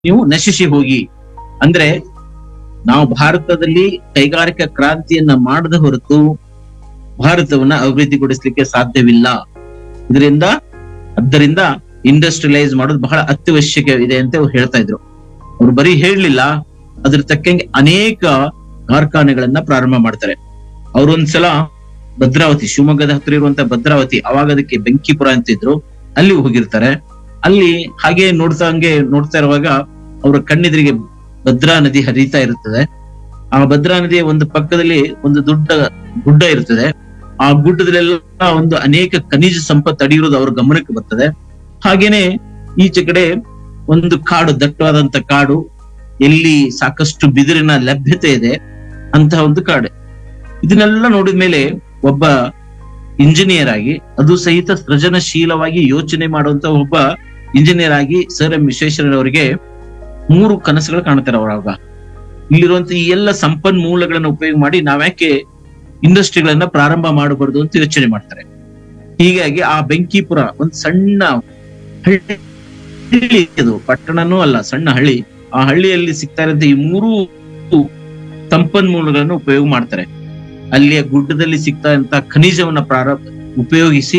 ನೀವು ನಶಿಸಿ ಹೋಗಿ ಅಂದ್ರೆ ನಾವು ಭಾರತದಲ್ಲಿ ಕೈಗಾರಿಕಾ ಕ್ರಾಂತಿಯನ್ನ ಮಾಡದ ಹೊರತು ಭಾರತವನ್ನ ಅಭಿವೃದ್ಧಿಗೊಳಿಸ್ಲಿಕ್ಕೆ ಸಾಧ್ಯವಿಲ್ಲ ಇದರಿಂದ ಆದ್ದರಿಂದ ಇಂಡಸ್ಟ್ರಿಯಲೈಸ್ ಮಾಡೋದು ಬಹಳ ಅತ್ಯವಶ್ಯಕ ಇದೆ ಅಂತ ಅವ್ರು ಹೇಳ್ತಾ ಇದ್ರು ಅವ್ರು ಬರೀ ಹೇಳಲಿಲ್ಲ ಅದ್ರ ತಕ್ಕಂಗೆ ಅನೇಕ ಕಾರ್ಖಾನೆಗಳನ್ನ ಪ್ರಾರಂಭ ಮಾಡ್ತಾರೆ ಅವ್ರೊಂದ್ಸಲ ಭದ್ರಾವತಿ ಶಿವಮೊಗ್ಗದ ಹತ್ರ ಇರುವಂತ ಭದ್ರಾವತಿ ಅವಾಗ ಅದಕ್ಕೆ ಬೆಂಕಿಪುರ ಅಂತಿದ್ರು ಅಲ್ಲಿ ಹೋಗಿರ್ತಾರೆ ಅಲ್ಲಿ ಹಾಗೆ ನೋಡ್ತಾ ಹಂಗೆ ನೋಡ್ತಾ ಇರುವಾಗ ಅವರ ಕಣ್ಣೆದುರಿಗೆ ಭದ್ರಾ ನದಿ ಹರಿತಾ ಇರುತ್ತದೆ ಆ ಭದ್ರಾ ನದಿಯ ಒಂದು ಪಕ್ಕದಲ್ಲಿ ಒಂದು ದೊಡ್ಡ ಗುಡ್ಡ ಇರ್ತದೆ ಆ ಗುಡ್ಡದಲ್ಲೆಲ್ಲ ಒಂದು ಅನೇಕ ಖನಿಜ ಸಂಪತ್ತು ಅಡಿಯಿರೋದು ಅವ್ರ ಗಮನಕ್ಕೆ ಬರ್ತದೆ ಹಾಗೇನೆ ಈಚೆ ಕಡೆ ಒಂದು ಕಾಡು ದಟ್ಟವಾದಂತ ಕಾಡು ಎಲ್ಲಿ ಸಾಕಷ್ಟು ಬಿದಿರಿನ ಲಭ್ಯತೆ ಇದೆ ಅಂತಹ ಒಂದು ಕಾಡು ಇದನ್ನೆಲ್ಲ ನೋಡಿದ ಮೇಲೆ ಒಬ್ಬ ಇಂಜಿನಿಯರ್ ಆಗಿ ಅದು ಸಹಿತ ಸೃಜನಶೀಲವಾಗಿ ಯೋಚನೆ ಮಾಡುವಂತ ಒಬ್ಬ ಇಂಜಿನಿಯರ್ ಆಗಿ ಸರ್ ಎಂ ವಿಶ್ವೇಶ್ವರಯ್ಯನವರಿಗೆ ಮೂರು ಕನಸುಗಳು ಕಾಣ್ತಾರೆ ಅವಾಗ ಇಲ್ಲಿರುವಂತ ಈ ಎಲ್ಲ ಸಂಪನ್ಮೂಲಗಳನ್ನ ಉಪಯೋಗ ಮಾಡಿ ನಾವ್ಯಾಕೆ ಇಂಡಸ್ಟ್ರಿಗಳನ್ನ ಪ್ರಾರಂಭ ಮಾಡಬಾರ್ದು ಅಂತ ಯೋಚನೆ ಮಾಡ್ತಾರೆ ಹೀಗಾಗಿ ಆ ಬೆಂಕಿಪುರ ಒಂದು ಸಣ್ಣ ಹಳ್ಳಿ ಅದು ಪಟ್ಟಣನೂ ಅಲ್ಲ ಸಣ್ಣ ಹಳ್ಳಿ ಆ ಹಳ್ಳಿಯಲ್ಲಿ ಸಿಗ್ತಾ ಇರುವಂತ ಈ ಮೂರು ಸಂಪನ್ಮೂಲಗಳನ್ನು ಉಪಯೋಗ ಮಾಡ್ತಾರೆ ಅಲ್ಲಿಯ ಗುಡ್ಡದಲ್ಲಿ ಸಿಗ್ತಾ ಇರುವಂತ ಖನಿಜವನ್ನ ಪ್ರಾರಂಭ ಉಪಯೋಗಿಸಿ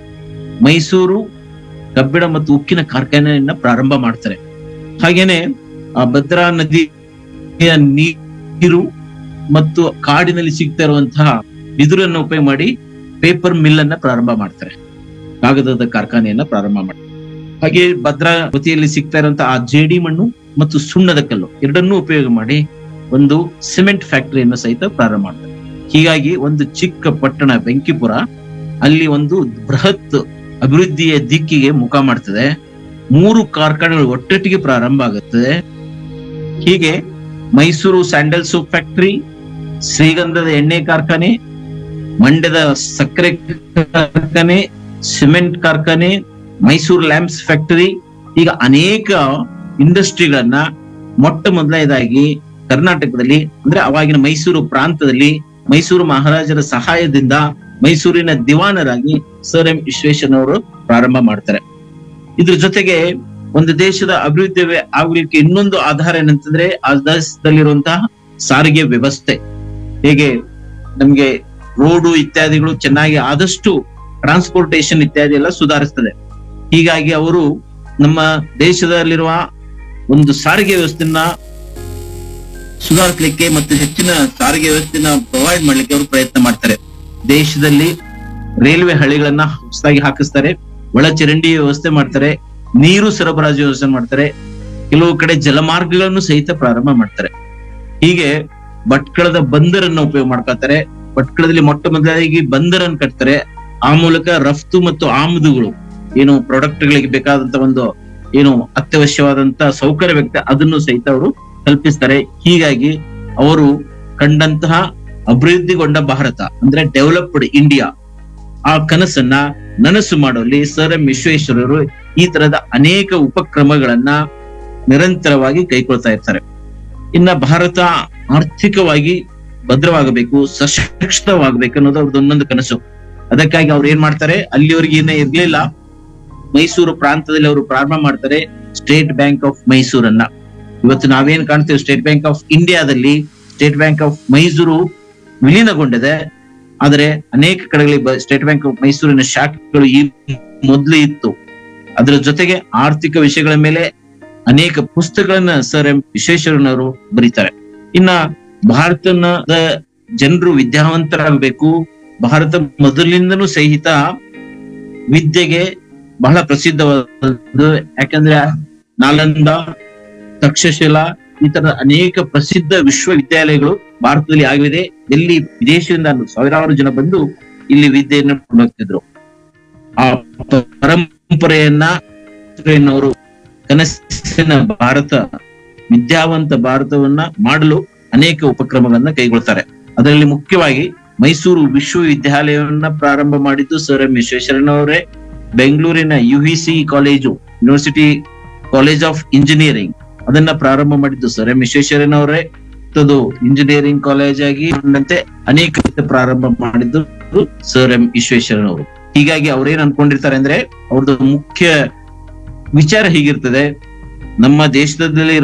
ಮೈಸೂರು ಕಬ್ಬಿಣ ಮತ್ತು ಉಕ್ಕಿನ ಕಾರ್ಖಾನೆಯನ್ನ ಪ್ರಾರಂಭ ಮಾಡ್ತಾರೆ ಹಾಗೇನೆ ಆ ಭದ್ರಾ ನದಿಯ ನೀರು ಮತ್ತು ಕಾಡಿನಲ್ಲಿ ಸಿಗ್ತಾ ಇರುವಂತಹ ಬಿದುರನ್ನು ಉಪಯೋಗ ಮಾಡಿ ಪೇಪರ್ ಮಿಲ್ ಅನ್ನ ಪ್ರಾರಂಭ ಮಾಡ್ತಾರೆ ಕಾಗದದ ಕಾರ್ಖಾನೆಯನ್ನ ಪ್ರಾರಂಭ ಮಾಡ್ತಾರೆ ಹಾಗೆ ಭದ್ರಾವತಿಯಲ್ಲಿ ಸಿಗ್ತಾ ಇರುವಂತಹ ಆ ಜೇಡಿ ಮಣ್ಣು ಮತ್ತು ಸುಣ್ಣದ ಕಲ್ಲು ಎರಡನ್ನೂ ಉಪಯೋಗ ಮಾಡಿ ಒಂದು ಸಿಮೆಂಟ್ ಫ್ಯಾಕ್ಟರಿಯನ್ನು ಸಹಿತ ಪ್ರಾರಂಭ ಮಾಡ್ತಾರೆ ಹೀಗಾಗಿ ಒಂದು ಚಿಕ್ಕ ಪಟ್ಟಣ ಬೆಂಕಿಪುರ ಅಲ್ಲಿ ಒಂದು ಬೃಹತ್ ಅಭಿವೃದ್ಧಿಯ ದಿಕ್ಕಿಗೆ ಮುಖ ಮಾಡ್ತದೆ ಮೂರು ಕಾರ್ಖಾನೆಗಳು ಒಟ್ಟೊಟ್ಟಿಗೆ ಪ್ರಾರಂಭ ಆಗುತ್ತದೆ ಹೀಗೆ ಮೈಸೂರು ಸ್ಯಾಂಡಲ್ ಸೋಪ್ ಫ್ಯಾಕ್ಟರಿ ಶ್ರೀಗಂಧದ ಎಣ್ಣೆ ಕಾರ್ಖಾನೆ ಮಂಡ್ಯದ ಸಕ್ಕರೆ ಕಾರ್ಖಾನೆ ಸಿಮೆಂಟ್ ಕಾರ್ಖಾನೆ ಮೈಸೂರು ಲ್ಯಾಂಪ್ಸ್ ಫ್ಯಾಕ್ಟರಿ ಈಗ ಅನೇಕ ಇಂಡಸ್ಟ್ರಿಗಳನ್ನ ಮೊಟ್ಟ ಮೊದಲನೇದಾಗಿ ಕರ್ನಾಟಕದಲ್ಲಿ ಅಂದ್ರೆ ಅವಾಗಿನ ಮೈಸೂರು ಪ್ರಾಂತದಲ್ಲಿ ಮೈಸೂರು ಮಹಾರಾಜರ ಸಹಾಯದಿಂದ ಮೈಸೂರಿನ ದಿವಾನರಾಗಿ ಸರ್ ಎಂ ವಿಶ್ವೇಶ್ವರಯ್ಯನವರು ಪ್ರಾರಂಭ ಮಾಡ್ತಾರೆ ಇದ್ರ ಜೊತೆಗೆ ಒಂದು ದೇಶದ ಅಭಿವೃದ್ಧಿ ಆಗ್ಲಿಕ್ಕೆ ಇನ್ನೊಂದು ಆಧಾರ ಏನಂತಂದ್ರೆ ಆ ದೇಶದಲ್ಲಿರುವಂತಹ ಸಾರಿಗೆ ವ್ಯವಸ್ಥೆ ಹೇಗೆ ನಮ್ಗೆ ರೋಡು ಇತ್ಯಾದಿಗಳು ಚೆನ್ನಾಗಿ ಆದಷ್ಟು ಟ್ರಾನ್ಸ್ಪೋರ್ಟೇಶನ್ ಇತ್ಯಾದಿ ಎಲ್ಲ ಸುಧಾರಿಸ್ತದೆ ಹೀಗಾಗಿ ಅವರು ನಮ್ಮ ದೇಶದಲ್ಲಿರುವ ಒಂದು ಸಾರಿಗೆ ವ್ಯವಸ್ಥೆನ ಸುಧಾರಿಸಲಿಕ್ಕೆ ಮತ್ತು ಹೆಚ್ಚಿನ ಸಾರಿಗೆ ವ್ಯವಸ್ಥೆನ ಪ್ರೊವೈಡ್ ಮಾಡ್ಲಿಕ್ಕೆ ಅವರು ಪ್ರಯತ್ನ ಮಾಡ್ತಾರೆ ದೇಶದಲ್ಲಿ ರೈಲ್ವೆ ಹಳಿಗಳನ್ನ ಹೊಸದಾಗಿ ಹಾಕಿಸ್ತಾರೆ ಒಳ ಚರಂಡಿ ವ್ಯವಸ್ಥೆ ಮಾಡ್ತಾರೆ ನೀರು ಸರಬರಾಜು ವ್ಯವಸ್ಥೆ ಮಾಡ್ತಾರೆ ಕೆಲವು ಕಡೆ ಜಲಮಾರ್ಗಗಳನ್ನು ಸಹಿತ ಪ್ರಾರಂಭ ಮಾಡ್ತಾರೆ ಹೀಗೆ ಭಟ್ಕಳದ ಬಂದರನ್ನ ಉಪಯೋಗ ಮಾಡ್ಕೊಳ್ತಾರೆ ಭಟ್ಕಳದಲ್ಲಿ ಮೊಟ್ಟ ಮೊದಲಾಗಿ ಬಂದರನ್ನು ಕಟ್ತಾರೆ ಆ ಮೂಲಕ ರಫ್ತು ಮತ್ತು ಆಮದುಗಳು ಏನು ಪ್ರಾಡಕ್ಟ್ ಗಳಿಗೆ ಬೇಕಾದಂತ ಒಂದು ಏನು ಅತ್ಯವಶ್ಯವಾದಂತ ಸೌಕರ್ಯ ವ್ಯಕ್ತ ಅದನ್ನು ಸಹಿತ ಅವರು ಕಲ್ಪಿಸ್ತಾರೆ ಹೀಗಾಗಿ ಅವರು ಕಂಡಂತಹ ಅಭಿವೃದ್ಧಿಗೊಂಡ ಭಾರತ ಅಂದ್ರೆ ಡೆವಲಪ್ಡ್ ಇಂಡಿಯಾ ಆ ಕನಸನ್ನ ನನಸು ಮಾಡುವಲ್ಲಿ ಸರ್ ಎಂ ವಿಶ್ವೇಶ್ವರರು ಈ ತರದ ಅನೇಕ ಉಪಕ್ರಮಗಳನ್ನ ನಿರಂತರವಾಗಿ ಕೈಕೊಳ್ತಾ ಇರ್ತಾರೆ ಇನ್ನ ಭಾರತ ಆರ್ಥಿಕವಾಗಿ ಭದ್ರವಾಗಬೇಕು ಸಶಕ್ತವಾಗಬೇಕು ಅನ್ನೋದು ಅವ್ರದ್ದು ಒಂದೊಂದು ಕನಸು ಅದಕ್ಕಾಗಿ ಅವ್ರು ಏನ್ ಮಾಡ್ತಾರೆ ಅಲ್ಲಿವರೆಗೆ ಏನೇ ಇರ್ಲಿಲ್ಲ ಮೈಸೂರು ಪ್ರಾಂತದಲ್ಲಿ ಅವರು ಪ್ರಾರಂಭ ಮಾಡ್ತಾರೆ ಸ್ಟೇಟ್ ಬ್ಯಾಂಕ್ ಆಫ್ ಮೈಸೂರನ್ನ ಇವತ್ತು ನಾವೇನ್ ಕಾಣ್ತೇವೆ ಸ್ಟೇಟ್ ಬ್ಯಾಂಕ್ ಆಫ್ ಇಂಡಿಯಾದಲ್ಲಿ ಸ್ಟೇಟ್ ಬ್ಯಾಂಕ್ ಆಫ್ ಮೈಸೂರು ವಿಲೀನಗೊಂಡಿದೆ ಆದರೆ ಅನೇಕ ಕಡೆಗಳಲ್ಲಿ ಸ್ಟೇಟ್ ಬ್ಯಾಂಕ್ ಆಫ್ ಮೈಸೂರಿನ ಶಾಖೆಗಳು ಈ ಮೊದಲು ಇತ್ತು ಅದರ ಜೊತೆಗೆ ಆರ್ಥಿಕ ವಿಷಯಗಳ ಮೇಲೆ ಅನೇಕ ಪುಸ್ತಕಗಳನ್ನ ಸರ್ ಎಂ ವಿಶ್ವೇಶ್ವರನವರು ಬರೀತಾರೆ ಇನ್ನ ಭಾರತದ ಜನರು ವಿದ್ಯಾವಂತರಾಗಬೇಕು ಭಾರತ ಮೊದಲಿಂದನೂ ಸಹಿತ ವಿದ್ಯೆಗೆ ಬಹಳ ಪ್ರಸಿದ್ಧವಾದದ್ದು ಯಾಕಂದ್ರೆ ನಾಲಂದ ತಕ್ಷಶಿಲಾ ಈ ತರ ಅನೇಕ ಪ್ರಸಿದ್ಧ ವಿಶ್ವವಿದ್ಯಾಲಯಗಳು ಭಾರತದಲ್ಲಿ ಆಗಿದೆ ಎಲ್ಲಿ ವಿದೇಶದಿಂದ ಸಾವಿರಾರು ಜನ ಬಂದು ಇಲ್ಲಿ ವಿದ್ಯೆಯನ್ನು ಹೋಗ್ತಿದ್ರು ಆ ಪರಂಪರೆಯನ್ನ ಅವರು ಕನಸಿನ ಭಾರತ ವಿದ್ಯಾವಂತ ಭಾರತವನ್ನ ಮಾಡಲು ಅನೇಕ ಉಪಕ್ರಮಗಳನ್ನ ಕೈಗೊಳ್ತಾರೆ ಅದರಲ್ಲಿ ಮುಖ್ಯವಾಗಿ ಮೈಸೂರು ವಿಶ್ವವಿದ್ಯಾಲಯವನ್ನ ಪ್ರಾರಂಭ ಮಾಡಿದ್ದು ಸರ್ ಎಂ ವಿಶ್ವೇಶ್ವರಯ್ಯನವರೇ ಬೆಂಗಳೂರಿನ UVC college university college of engineering ಅದನ್ನ ಪ್ರಾರಂಭ ಮಾಡಿದ್ದು ಸರ್ ಎಂ ವಿಶ್ವೇಶ್ವರಯ್ಯನವರೇ ಅದು ಇಂಜಿನಿಯರಿಂಗ್ ಕಾಲೇಜ್ ಆಗಿ ಅಂತೆ ಅನೇಕ ಪ್ರಾರಂಭ ಮಾಡಿದ್ದು ಸರ್ ಎಂ ವಿಶ್ವೇಶ್ವರಯ್ಯನವರು ಹೀಗಾಗಿ ಅವ್ರೇನ್ ಅನ್ಕೊಂಡಿರ್ತಾರೆ ಅಂದ್ರೆ ಅವ್ರದ್ದು ಮುಖ್ಯ ವಿಚಾರ ಹೀಗಿರ್ತದೆ ನಮ್ಮ ದೇಶದಲ್ಲಿ